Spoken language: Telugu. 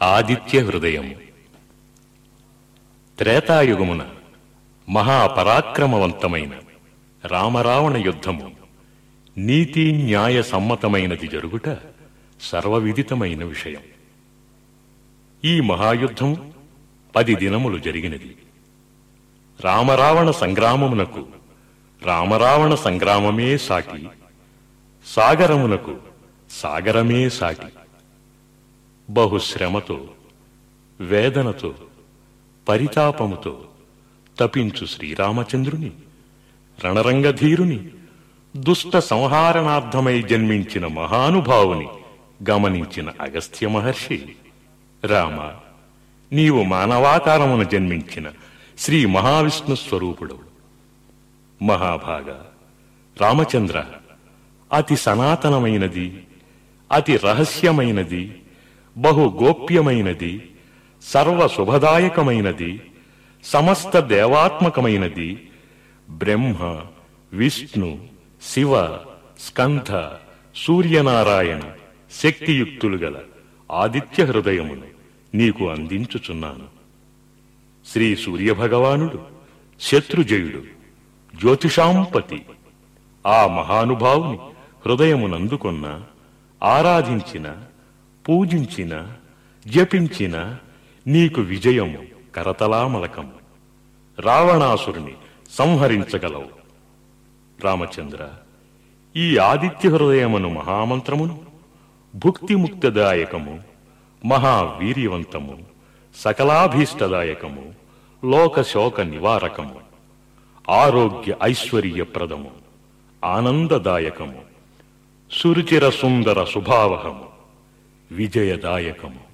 ఆదిత్య హృదయము త్రేతాయుగమున మహాపరాక్రమవంతమైన రామరావణ యుద్ధము నీతి న్యాయ సమ్మతమైనది జరుగుట సర్వవిదితమైన విషయం ఈ మహాయుద్ధం పది దినములు జరిగినది రామరావణ సంగ్రామమునకు రామరావణ సంగ్రామమే సాటి సాగరమునకు సాగరమే సాటి బహుశ్రమతో వేదనతో పరితాపముతో తపించు శ్రీరామచంద్రుని రణరంగధీరుని దుష్ట సంహారణార్థమై జన్మించిన మహానుభావుని గమనించిన అగస్త్య మహర్షి రామ నీవు మానవాకారమున జన్మించిన శ్రీ మహావిష్ణు స్వరూపుడవు మహాభాగ రామచంద్ర అతి సనాతనమైనది అతి రహస్యమైనది బహు గోప్యమైనది సర్వ శుభదాయకమైనది సమస్త దేవాత్మకమైనది బ్రహ్మ విష్ణు శివ స్కంధ సూర్యనారాయణ శక్తియుక్తులు గల ఆదిత్య హృదయమును నీకు అందించుచున్నాను శ్రీ సూర్యభగవానుడు శత్రుజయుడు జ్యోతిషాంపతి ఆ మహానుభావుని హృదయమునందుకొన్న ఆరాధించిన పూజించిన జపించిన నీకు విజయము కరతలామలకము రావణాసురుని సంహరించగలవు రామచంద్ర ఈ ఆదిత్య హృదయమును మహామంత్రమును భుక్తిముక్తదాయకము మహావీర్యవంతము సకలాభీష్టదాయకము లోకశోక నివారకము ఆరోగ్య ఐశ్వర్యప్రదము ఆనందదాయకము సురుచిర సుందర శుభావహము విజయదాయకము